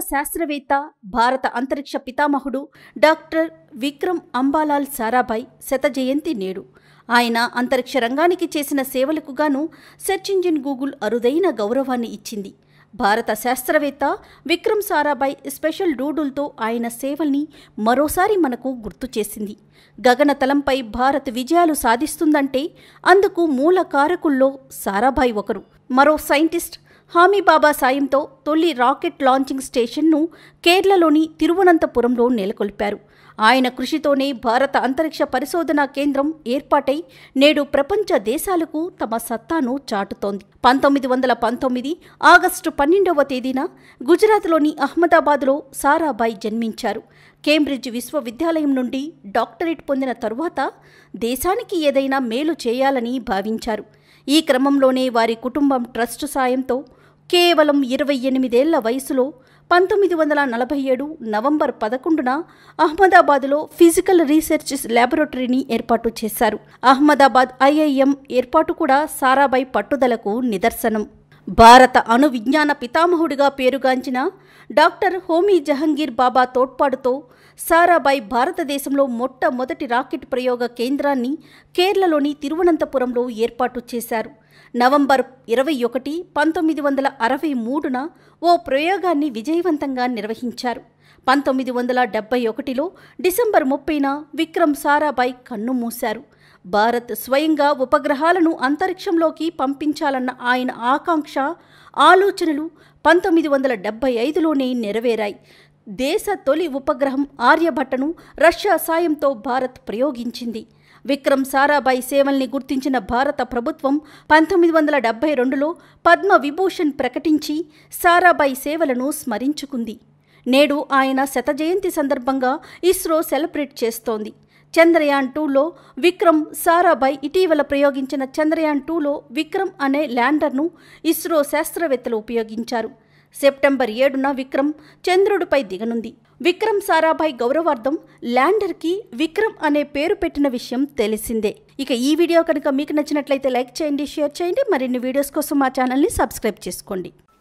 శాస్త్రవేత్త భారత అంతరిక్ష పితామహుడు డాక్టర్ విక్రమ్ అంబాలాల్ సారాభాయ్ శత జయంతి నేడు ఆయన అంతరిక్ష రంగానికి చేసిన సేవలకు గాను సెర్చ్ ఇంజిన్ గూగుల్ అరుదైన గౌరవాన్ని ఇచ్చింది భారత శాస్త్రవేత్త విక్రమ్ సారాభాయ్ స్పెషల్ డూడుల్తో ఆయన సేవల్ని మరోసారి మనకు గుర్తు చేసింది గగనతలంపై భారత్ విజయాలు సాధిస్తుందంటే అందుకు మూల కారకుల్లో సారాభాయ్ ఒకరు మరో సైంటిస్ట్ హామీబాబా సాయంతో తొలి రాకెట్ లాంచింగ్ స్టేషన్ను కేరళలోని తిరువనంతపురంలో నెలకొల్పారు ఆయన కృషితోనే భారత అంతరిక్ష పరిశోధనా కేంద్రం ఏర్పాటై నేడు ప్రపంచ దేశాలకు తమ సత్తాను చాటుతోంది పంతొమ్మిది వందల పంతొమ్మిది ఆగస్టు పన్నెండవ తేదీన గుజరాత్లోని అహ్మదాబాద్లో సారాభాయ్ జన్మించారు కేంబ్రిడ్జ్ విశ్వవిద్యాలయం నుండి డాక్టరేట్ పొందిన తరువాత దేశానికి ఏదైనా మేలు చేయాలని భావించారు ఈ క్రమంలోనే వారి కుటుంబం ట్రస్టు సాయంతో కేవలం ఇరవై ఎనిమిదేళ్ల వయసులో పంతొమ్మిది వందల నలభై ఏడు నవంబర్ పదకొండున అహ్మదాబాద్లో ఫిజికల్ రీసెర్చ్ ల్యాబొరేటరీని ఏర్పాటు చేశారు అహ్మదాబాద్ ఐఐఎం ఏర్పాటు కూడా సారాభాయ్ పట్టుదలకు నిదర్శనం భారత అణు విజ్ఞాన పితామహుడిగా పేరుగాంచిన డాక్టర్ హోమీ జహంగీర్ బాబా తోడ్పాటుతో సారాభాయ్ భారతదేశంలో మొట్టమొదటి రాకెట్ ప్రయోగ కేంద్రాన్ని కేరళలోని తిరువనంతపురంలో ఏర్పాటు చేశారు నవంబర్ ఇరవై ఒకటి పంతొమ్మిది వందల అరవై మూడున ఓ ప్రయోగాన్ని విజయవంతంగా నిర్వహించారు పంతొమ్మిది వందల డెబ్బై ఒకటిలో డిసెంబర్ ముప్పైన విక్రమ్ సారాభాయ్ కన్ను మూశారు భారత్ స్వయంగా ఉపగ్రహాలను అంతరిక్షంలోకి పంపించాలన్న ఆయన ఆకాంక్ష ఆలోచనలు పంతొమ్మిది వందల డెబ్బై ఐదులోనే నెరవేరాయి దేశ తొలి ఉపగ్రహం ఆర్యభట్టను రష్యా సాయంతో భారత్ ప్రయోగించింది విక్రమ్ సారాభాయ్ సేవల్ని గుర్తించిన భారత ప్రభుత్వం పంతొమ్మిది వందల డెబ్బై రెండులో పద్మ విభూషణ్ ప్రకటించి సారాభాయ్ సేవలను స్మరించుకుంది నేడు ఆయన శత జయంతి సందర్భంగా ఇస్రో సెలబ్రేట్ చేస్తోంది చంద్రయాన్ టూలో విక్రమ్ సారాభాయ్ ఇటీవల ప్రయోగించిన చంద్రయాన్ టూలో విక్రమ్ అనే ల్యాండర్ను ఇస్రో శాస్త్రవేత్తలు ఉపయోగించారు సెప్టెంబర్ ఏడున విక్రమ్ చంద్రుడిపై దిగనుంది విక్రమ్ సారాభాయ్ గౌరవార్థం ల్యాండర్కి విక్రమ్ అనే పేరు పెట్టిన విషయం తెలిసిందే ఇక ఈ వీడియో కనుక మీకు నచ్చినట్లయితే లైక్ చేయండి షేర్ చేయండి మరిన్ని వీడియోస్ కోసం మా ఛానల్ని సబ్స్క్రైబ్ చేసుకోండి